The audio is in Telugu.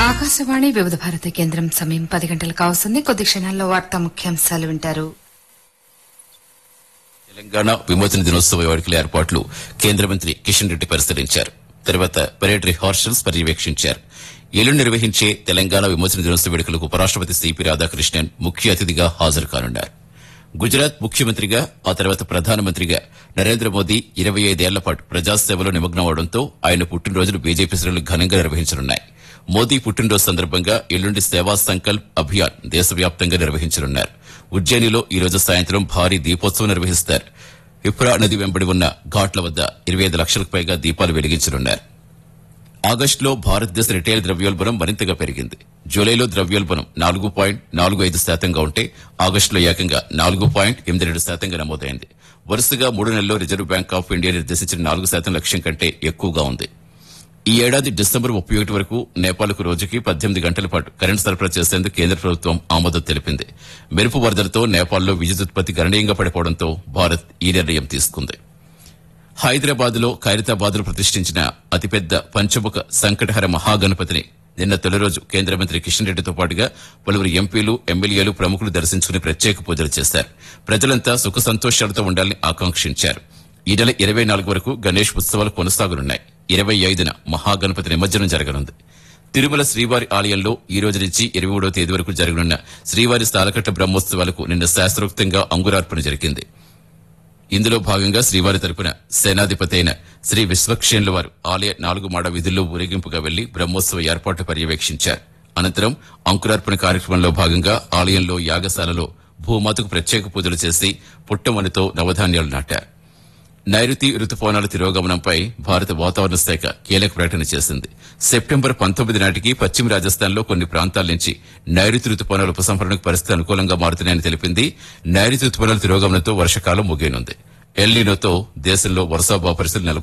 ఆకాశవాణి వివిధ భారతి కేంద్రం సమయం పది గంటలకు కావస్తుంది కొద్ది క్షణాల్లో వార్తా ముఖ్యాంశాలు వింటారు తెలంగాణ విమోచన దినోత్సవ వేడుకల ఏర్పాట్లు కేంద్ర మంత్రి కిషన్ రెడ్డి పరిశీలించారు తర్వాత పరేడ్ రిహార్సల్స్ పర్యవేక్షించారు ఎల్లుండి నిర్వహించే తెలంగాణ విమోచన దినోత్సవ వేడుకలకు ఉపరాష్టపతి సిపి రాధాకృష్ణన్ ముఖ్య అతిథిగా హాజరు కానున్నారు గుజరాత్ ముఖ్యమంత్రిగా ఆ తర్వాత ప్రధానమంత్రిగా నరేంద్ర మోదీ ఇరవై ఐదేళ్ల పాటు ప్రజాసేవలో నిమగ్నమవడంతో ఆయన పుట్టినరోజును బీజేపీ శ్రేణులు ఘనంగా నిర్వహించనున్నాయి మోదీ పుట్టినరోజు సందర్భంగా ఎల్లుండి సేవా సంకల్ప్ అభియాన్ దేశవ్యాప్తంగా నిర్వహించనున్నారు ఉజ్జయినిలో ఈ రోజు సాయంత్రం భారీ దీపోత్సవం నిర్వహిస్తారు విప్రా నది వెంబడి ఉన్న ఘాట్ల వద్ద ఇరవై ఐదు లక్షలకు పైగా దీపాలు వెలిగించనున్నారు ఆగస్టులో భారతదేశ రిటైల్ ద్రవ్యోల్బణం మరింతగా పెరిగింది జూలైలో ద్రవ్యోల్బణం నాలుగు పాయింట్ నాలుగు ఐదు శాతంగా ఉంటే ఆగస్టులో ఏకంగా నాలుగు పాయింట్ ఎనిమిది రెండు శాతంగా నమోదైంది వరుసగా మూడు నెలల్లో రిజర్వ్ బ్యాంక్ ఆఫ్ ఇండియా నిర్దేశించిన నాలుగు శాతం లక్ష్యం కంటే ఎక్కువగా ఉంది ఈ ఏడాది డిసెంబర్ ముప్పై ఒకటి వరకు నేపాల్కు రోజుకి పద్దెనిమిది గంటల పాటు కరెంటు సరఫరా చేసేందుకు కేంద్ర ప్రభుత్వం ఆమోదం తెలిపింది మెరుపు వరదలతో నేపాల్లో విద్యుత్ ఉత్పత్తి గణనీయంగా పడిపోవడంతో భారత్ ఈ నిర్ణయం తీసుకుంది హైదరాబాద్ లో ఖైరతాబాద్ లో ప్రతిష్ఠించిన అతిపెద్ద పంచముఖ సంకటహర మహాగణపతిని నిన్న తొలి రోజు కేంద్ర మంత్రి కిషన్ రెడ్డితో పాటుగా పలువురు ఎంపీలు ఎమ్మెల్యేలు ప్రముఖులు దర్శించుకుని ప్రత్యేక పూజలు చేశారు ప్రజలంతా సుఖ సంతోషాలతో ఉండాలని ఆకాంక్షించారు ఈ నెల ఇరవై నాలుగు వరకు గణేష్ ఉత్సవాలు కొనసాగనున్నాయి ఇరవై ఐదున మహాగణపతి నిమజ్జనం జరగనుంది తిరుమల శ్రీవారి ఆలయంలో ఈ రోజు నుంచి ఇరవై మూడో తేదీ వరకు జరగనున్న శ్రీవారి స్థాలకట్ట బ్రహ్మోత్సవాలకు నిన్న శాస్త్రోక్తంగా అంకురార్పణ జరిగింది ఇందులో భాగంగా శ్రీవారి తరపున సేనాధిపతి అయిన శ్రీ విశ్వక్షేణుల వారు ఆలయ నాలుగు మాడ విధుల్లో ఊరేగింపుగా వెళ్లి బ్రహ్మోత్సవ ఏర్పాట్లు పర్యవేక్షించారు అనంతరం అంకురార్పణ కార్యక్రమంలో భాగంగా ఆలయంలో యాగశాలలో భూమాతకు ప్రత్యేక పూజలు చేసి పుట్టమనితో నవధాన్యాలు నాటారు నైరుతి రుతుపవనాల తిరోగమనంపై భారత వాతావరణ శాఖ కీలక ప్రకటన చేసింది సెప్టెంబర్ పంతొమ్మిది నాటికి పశ్చిమ రాజస్థాన్లో కొన్ని ప్రాంతాల నుంచి నైరుతి రుతుపవనాల ఉపసంహరణకు పరిస్థితి అనుకూలంగా మారుతున్నాయని తెలిపింది నైరుతి రుతుపవనాల తిరోగమనంతో వర్షకాలం ముగియనుంది ఎల్లీనోతో దేశంలో వర్షాభావ పరిస్థితులు నెలకొన్నాయి